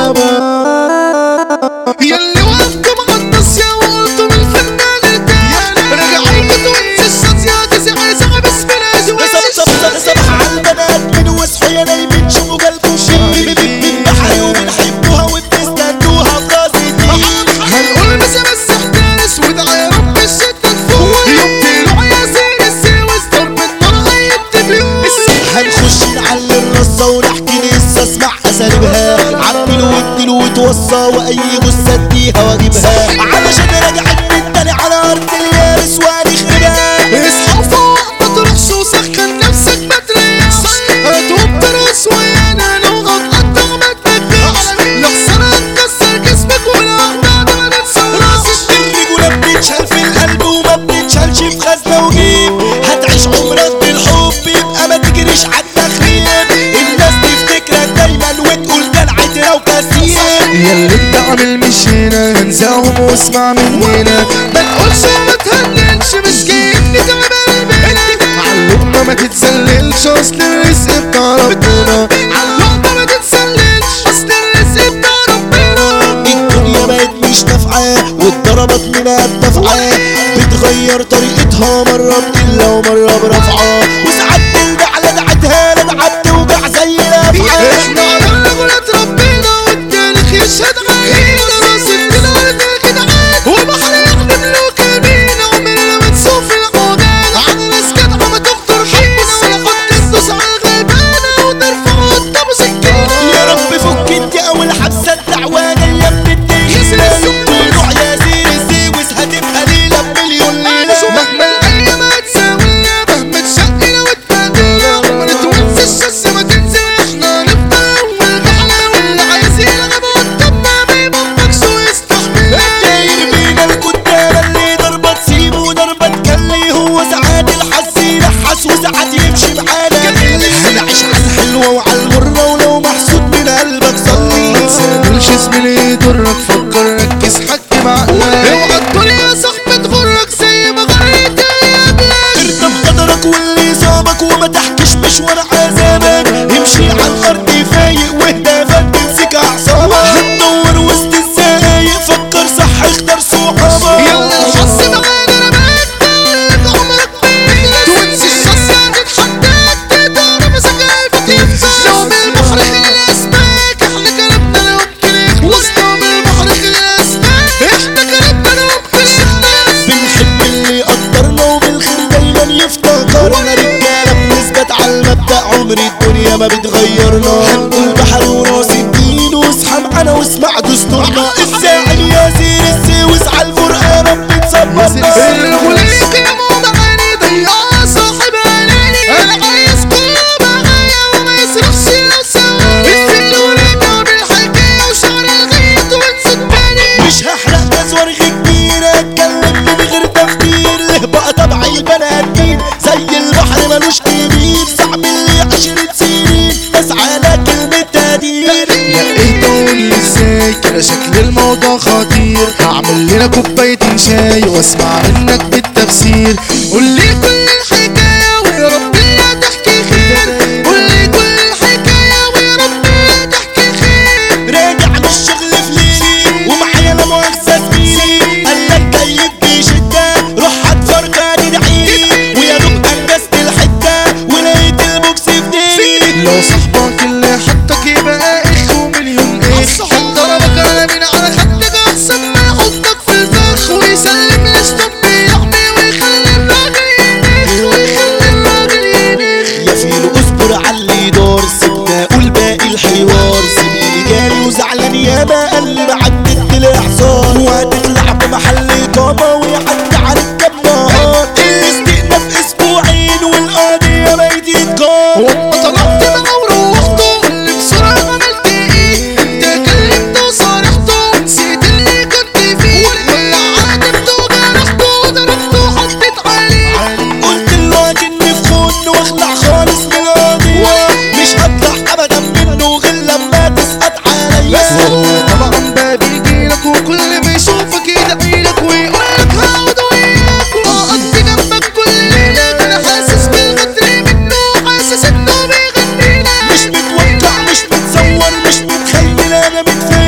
يابا يلي وقفتم غطس يا وقلتم الفنان التاني رجعوا بتونس الشاطئ تسعي سحب اسم الازواج صب صب صب صب عالبنات من واصحوا يا نايمين شوفوا جالكوا شيء من بحري وبنحبوها وبتستنوها في راسي دي هنقول بس بس احترس ودعا يا رب الشدة تفوق يوم طلع يا زين السويس ضرب النار غيبت فلوس هنخش نعلي الرصة ونحكي لسه اسمع اساليبها عدل وادل وتوصى واي جثة اديها واجيبها علشان راجعين من تاني على ارض اليابس وهنخربها اصحى فوق ما تروحش وسخن نفسك ما تريحش هتقوم ترقص ويانا لو هتقطع ما تبكيش لحسن هتكسر جسمك والاخطاء ده ما تتصورش الرجولة بتتشال في القلب وما بتتشالش في خزنة وجيب هتعيش عمرك بالحب يبقى ما تجريش عالتخريب الناس تفتكرك دايما وتقول ده العترة وكاسير ياللي انت عامل مش هنا هنساهم واسمع مننا ما تقولش وما تهننش مش جايبني تعمل بينا عاللقمة ما تتسللش اصل الرزق بتاع ربنا عاللقمة ما تتسللش اصل الرزق بتاع ربنا الدنيا بقت مش نافعة والضربات منها الدفعة بتغير طريقتها مرة بقلة ومرة برفعة وساعات ترجع لدعتها لدعت توجع زي الأفعى احنا على رجولة ربنا والتاريخ يشهد علينا راس الدين ارض الجدعان وبحر يغلب له كمين عمرنا ما نسوق في العوجان على ناس جدعة ما تخطر حينا ولا خد تدوس على الغلبانة وترفع قدام سكينة يا رب فك انت اول حبسه الدعوه جايه من الدين طلوع يا زير الزيوس هتبقى ليله بمليون ليله مهما الايام هتساوينا مهما تشقنا وتبادلنا وما نتونس الشمس ما تنزل احنا نفضل اول رحله واللي عايز يلعب قدامنا بيبقى ويستحمل داير بينا الكتابه اللي ضربه تسيبه وضربه تكلي هو ساعات الحس يلحس وساعات يمشي معانا هنعيش على الحلوه وعلى المره ولو محسود من قلبك صلي تساملش زميلي يضرك فكر ركز حكي بعقلك اوعى الدنيا صاحبي تغرك زي ما غريت يا بلاش ارتب قدرك واللي صابك وما تحكيش مشوار عذابك امشي على الارض فايق واهدى فتمسك اعصابك هتدور وسط الزقايق فكر صح اختار صحابك يلا الحظ معانا انا بقيت عمرك بيخلص تونس الشمس هتتحداك تقدر مسكايفك ينفع لو من البحر خلي الاسماك احنا كلامنا لا يمكن يخلص لو من البحر خلي الاسماك احنا كلامنا لا يمكن يخلص بنحب اللي يقدرنا وبالخير دايما يفتكرنا رجاله بنثبت على المبدا عمر الدنيا ما بتغيرنا هنقول بحر وراس الدين واصحى معانا واسمع دستورنا الساعد يا زين السويس على الفرقه يا رب تصبرنا الغليق يا مو معاني ضيع صاحب عيني انا عايز كله معايا وما يصرفش لو سواني السن ورجع بالحكايه وشعر الغيط والسكاني مش هحرق تزوار كبيرة اتكلم من غير تفكير له بقى طبع البني ادمين زي البحر ملوش كبير صعب اللي عشرة سنين بس على كلمة تقدير ايه تقول لي ازاي كده شكل الموضوع خطير هعمل لنا كوباية شاي واسمع منك بالتفسير قول لي كل الحكاية ويا رب لا تحكي خير قول لي كل الحكاية ويا رب لا تحكي خير راجع من الشغل في ليلي ومعايا لا مؤاخذة زميلي قال لك جايب بيه شدة روح هات فرقة تدعيلي ويا دوب انجزت الحتة ولقيت البوكس في ديلي لو صاحبك اللي حطك يبقى اخ ومليون اخ حط ربك انا من على خدك احسن ما يحطك في الفخ ويسلم لشطب بيحمي ويخلي الراجل ينخ ويخلي الراجل ينخ يا فيلو اصبر على اللي دار سيبنا قول باقي الحوار زميلي جالي وزعلان ياما قال لي بعدت الاعصار وهتطلع بمحل اقامه ويعدي على الجبار الاستئناف اسبوعين والقضيه بقت يتقام وما طلبت معاه وروحته قول لي بسرعة عملت ايه انت كلمته وصارحته نسيت اللي كنت فيه ولا عاتبته وجرحته ضربته حطيت عليه قلت له اكني في خن واخلع خالص من القضيه مش هطلع ابدا منه غير لما تسقط عليا وهو طبعا بقى بيجيلك وكل ما يشوفك يدعيلك ويقولك هقعد وياك واقضي جنبك كل ليلة انا حاسس بالغدر منه حاسس انه بيغنيلك مش متوقع مش متصور مش متخيل انا متفائل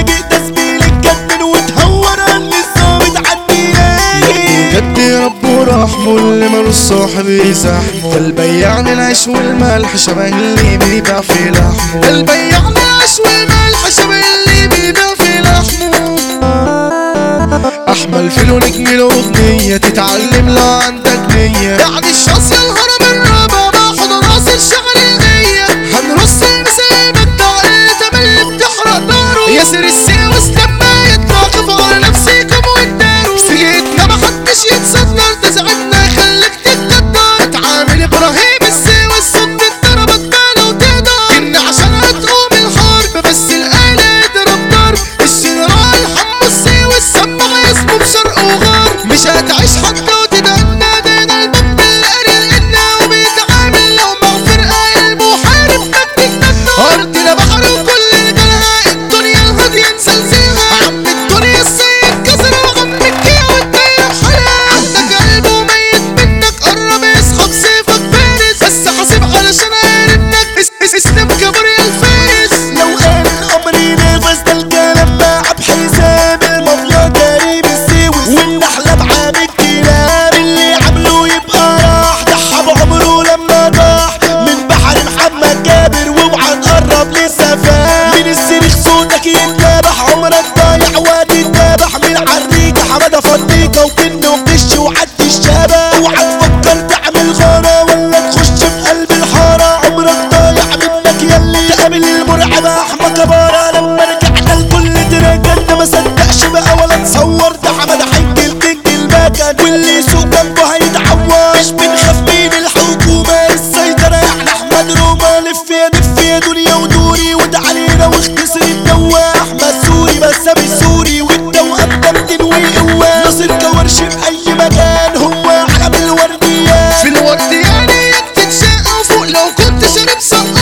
صاحبي زحمه البياع العيش والملح شبه اللي بيبيع في لحمه البياع العيش والملح شبه اللي بيبيع في لحمه احمل فيلو نجم الاغنيه تتعلم لو عندك نيه يعني الشخص الهرم الرابع باخد راس الشغل الغيه هنرص مسايبك تعقيد اللي بتحرق ناره ياسر الساوس لما يطلع كفار نفسيكم واداروا سيدنا محدش يتصدر ده ساعتنا يخليك تتقدر اتعامل ابراهيم الساوس صد اتضربت باله وتقدر ان عشان هتقوم الحرب بس الآلة يضرب ضرب الجنرال حمو الساوس سمع اسمه بشرق وغرب مش هتعيش حتى وتتهنى ده الباب بالقرية لقينا وبيتعامل لو مع فرقة المحارب مجد النار أرضنا بحر وكل رجالها الدنيا الهادية نسلسلها عم الدنيا السيد كسر وغم الكيا والدايرة بحالها عندك قلب وميت منك قرب يسحب سيفك فارس بس حاسب علشان قاربنك اس اس اسلم كبريا الفارس لو قال الامر ينافس ده الكلام باع بحساب المافيا كريم السويس والنحله بعام الكلاب اللي عمله يبقى راح ضحى بعمره لما ضاح من بحر محمد جابر واوعى نقرب لسه فاح من الصريخ صوتك يتنابح عمرك ضايع وتتنابح من عريكة حمادة فضيكة وكن وغش وعدي الشباب اوعى تفكر تعمل غارة ولا تخش في قلب الحارة عمرك ضايع منك يلي تقابل المرعب احمد كبارة لما رجعنا الكل تراجع ده ما صدقش بقى ولا تصور ده حمد حنج الكينج المكن واللي يسوق جنبه هيتعور مش بنخاف من الحكومة السيطرة يعني احمد روما لف يا لف يا دنيا ودوري وده علينا واختصر الدوا احمد سوري بس سوري والتوأم ده بتنوي قوة ناصر كورش في اي مكان هو علم الورديات في الورد يعني تتشقى فوق لو كنت شارب سقة